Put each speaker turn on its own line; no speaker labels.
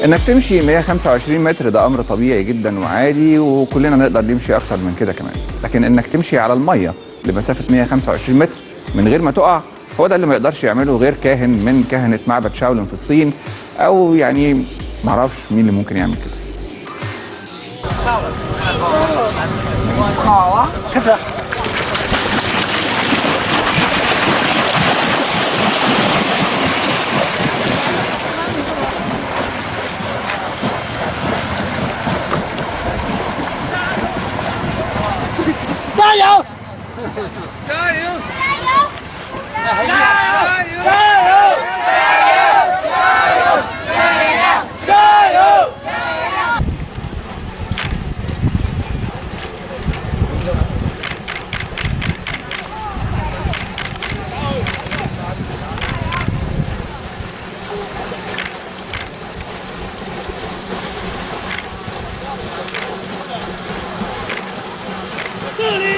انك تمشي 125 متر ده امر طبيعي جدا وعادي وكلنا نقدر نمشي اكتر من كده كمان لكن انك تمشي على الميه لمسافه 125 متر من غير ما تقع هو ده اللي ما يقدرش يعمله غير كاهن من كهنه معبد شاولن في الصين او يعني معرفش مين اللي ممكن يعمل كده
好啊，开始。加油！加油！加油！加油！加油！加油！ 这里